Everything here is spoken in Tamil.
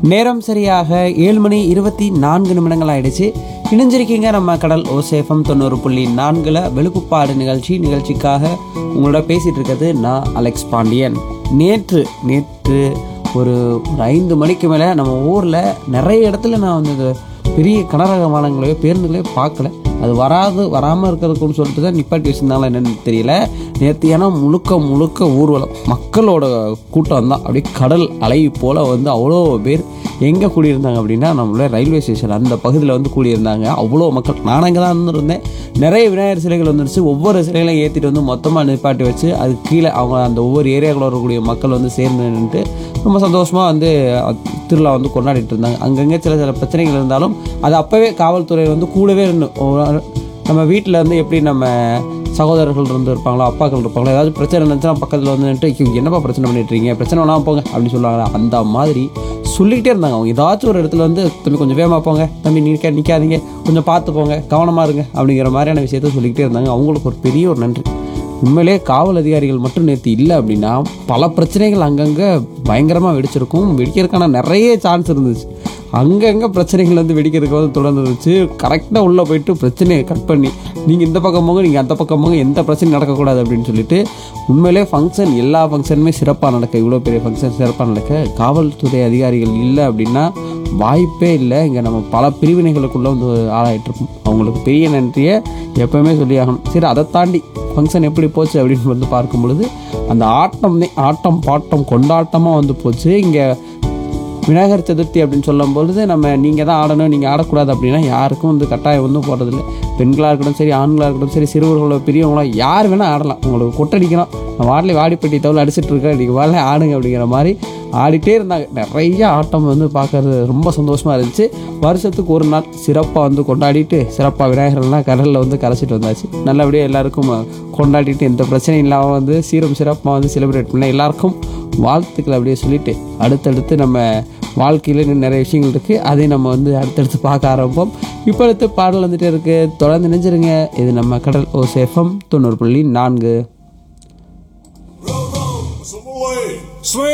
நேரம் சரியாக ஏழு மணி இருபத்தி நான்கு நிமிடங்கள் ஆயிடுச்சு இணைஞ்சிருக்கீங்க நம்ம கடல் ஓசேஃபம் தொண்ணூறு புள்ளி நான்குல வெளுப்புப்பாடு நிகழ்ச்சி நிகழ்ச்சிக்காக உங்களோட பேசிட்டு இருக்கிறது நான் அலெக்ஸ் பாண்டியன் நேற்று நேற்று ஒரு ஒரு ஐந்து மணிக்கு மேலே நம்ம ஊரில் நிறைய இடத்துல நான் வந்து இந்த பெரிய கனரக வாகனங்களையோ பேருந்துகளையோ பார்க்கல அது வராது வராமல் இருக்கிறதுக்குன்னு சொல்லிட்டு தான் நிப்பாட்டி வச்சிருந்தாங்களா என்னன்னு தெரியல நேற்று ஏன்னா முழுக்க முழுக்க ஊர்வலம் மக்களோட கூட்டம் தான் அப்படியே கடல் அலை போல் வந்து அவ்வளோ பேர் எங்கே கூடியிருந்தாங்க அப்படின்னா நம்மளோட ரயில்வே ஸ்டேஷன் அந்த பகுதியில் வந்து கூடியிருந்தாங்க அவ்வளோ மக்கள் நான் அங்கே தான் இருந்தேன் நிறைய விநாயகர் சிலைகள் வந்துருச்சு ஒவ்வொரு சிலைகளையும் ஏற்றிட்டு வந்து மொத்தமாக நிப்பாட்டி வச்சு அது கீழே அவங்க அந்த ஒவ்வொரு ஏரியாக்குள்ள வரக்கூடிய மக்கள் வந்து சேர்ந்து நின்றுட்டு ரொம்ப சந்தோஷமாக வந்து அஹ், திருவிழா வந்து கொண்டாடிட்டு இருந்தாங்க அங்கங்கே சில சில பிரச்சனைகள் இருந்தாலும் அது அப்போவே காவல்துறை வந்து கூடவே இருந்து ஒரு- நம்ம வீட்டில் வந்து எப்படி நம்ம சகோதரர்கள் இருந்து இருப்பாங்களோ அப்பாக்கள் இருப்பாங்களோ ஏதாவது பிரச்சனை இருந்துச்சுன்னா பக்கத்தில் வந்து நின்னுட்டு, "ஐயோ, என்னப்பா பிரச்சனை பண்ணிட்டு இருக்கீங்க பிரச்சனை வேணாம் போங்க அப்படின்னு சொல்லுவாங்க அந்த மாதிரி சொல்லிக்கிட்டே இருந்தாங்க அவங்க ஏதாச்சும் ஒரு இடத்துல வந்து தம்பி கொஞ்சம் வேகமாக போங்க தம்பி நிற்க நிற்காதீங்க கொஞ்சம் பார்த்து போங்க கவனமாக இருங்க அப்படிங்கிற மாதிரியான விஷயத்த சொல்லிக்கிட்டே இருந்தாங்க அவங்களுக்கு ஒரு பெரிய ஒரு நன்றி உண்மையிலே காவல் அதிகாரிகள் மட்டும் நேற்று இல்லை அப்படின்னா பல பிரச்சனைகள் அங்கங்கே பயங்கரமாக வெடிச்சிருக்கும் வெடிக்கிறதுக்கான நிறைய சான்ஸ் இருந்துச்சு அங்கங்கே பிரச்சனைகள் வந்து வெடிக்கிறதுக்கு வந்து தொடர்ந்து இருந்துச்சு கரெக்டாக உள்ளே போயிட்டு பிரச்சனையை கட் பண்ணி நீங்கள் இந்த பக்கம் போங்க நீங்கள் அந்த பக்கம் போங்க எந்த பிரச்சனையும் நடக்கக்கூடாது அப்படின்னு சொல்லிட்டு உண்மையிலே ஃபங்க்ஷன் எல்லா ஃபங்க்ஷனுமே சிறப்பாக நடக்க இவ்வளோ பெரிய ஃபங்க்ஷன் சிறப்பாக நடக்க காவல்துறை அதிகாரிகள் இல்லை அப்படின்னா வாய்ப்பே இல்லை இங்கே நம்ம பல பிரிவினைகளுக்குள்ளே வந்து ஆளாயிட்டு இருப்போம் அவங்களுக்கு பெரிய நன்றியை எப்பவுமே சொல்லி ஆகணும் சரி அதை தாண்டி ஃபங்க்ஷன் எப்படி போச்சு அப்படின்னு வந்து பார்க்கும் பொழுது அந்த ஆட்டம் ஆட்டம் பாட்டம் கொண்டாட்டமாக வந்து போச்சு இங்கே விநாயகர் சதுர்த்தி அப்படின்னு சொல்லும் பொழுது நம்ம நீங்கள் தான் ஆடணும் நீங்கள் ஆடக்கூடாது அப்படின்னா யாருக்கும் வந்து கட்டாயம் வந்து போடுறதில்ல பெண்களாக இருக்கட்டும் சரி ஆண்களாக இருக்கட்டும் சரி சிறுவர்களோ பெரியவங்களோ யார் வேணால் ஆடலாம் உங்களுக்கு கொட்டடிக்கலாம் நான் வாடலை வாடிப்பட்டி தவிர அடிச்சிட்டு இருக்கேன் நீங்கள் வாடலை ஆடுங்க அப்படிங்கிற மாதிரி ஆடிட்டே இருந்தாங்க நிறைய ஆட்டம் வந்து பார்க்கறது ரொம்ப சந்தோஷமாக இருந்துச்சு வருஷத்துக்கு ஒரு நாள் சிறப்பாக வந்து கொண்டாடிட்டு சிறப்பாக விநாயகர்லாம் கடலில் வந்து கரைச்சிட்டு வந்தாச்சு நல்லபடியாக எல்லாருக்கும் கொண்டாடிட்டு எந்த பிரச்சனையும் இல்லாமல் வந்து சீரம் சிறப்பாக வந்து செலிப்ரேட் பண்ண எல்லாருக்கும் வாழ்த்துக்களை அப்படியே சொல்லிட்டு அடுத்தடுத்து நம்ம வாழ்க்கையில் இன்னும் நிறைய விஷயங்கள் இருக்குது அதையும் நம்ம வந்து அடுத்தடுத்து பார்க்க ஆரம்பிப்போம் இப்போ அடுத்து பாடல் வந்துட்டே இருக்கு தொடர்ந்து நினைச்சிருங்க இது நம்ம கடல் ஓ சேஃபம் தொண்ணூறு புள்ளி நான்கு Some away. Swing.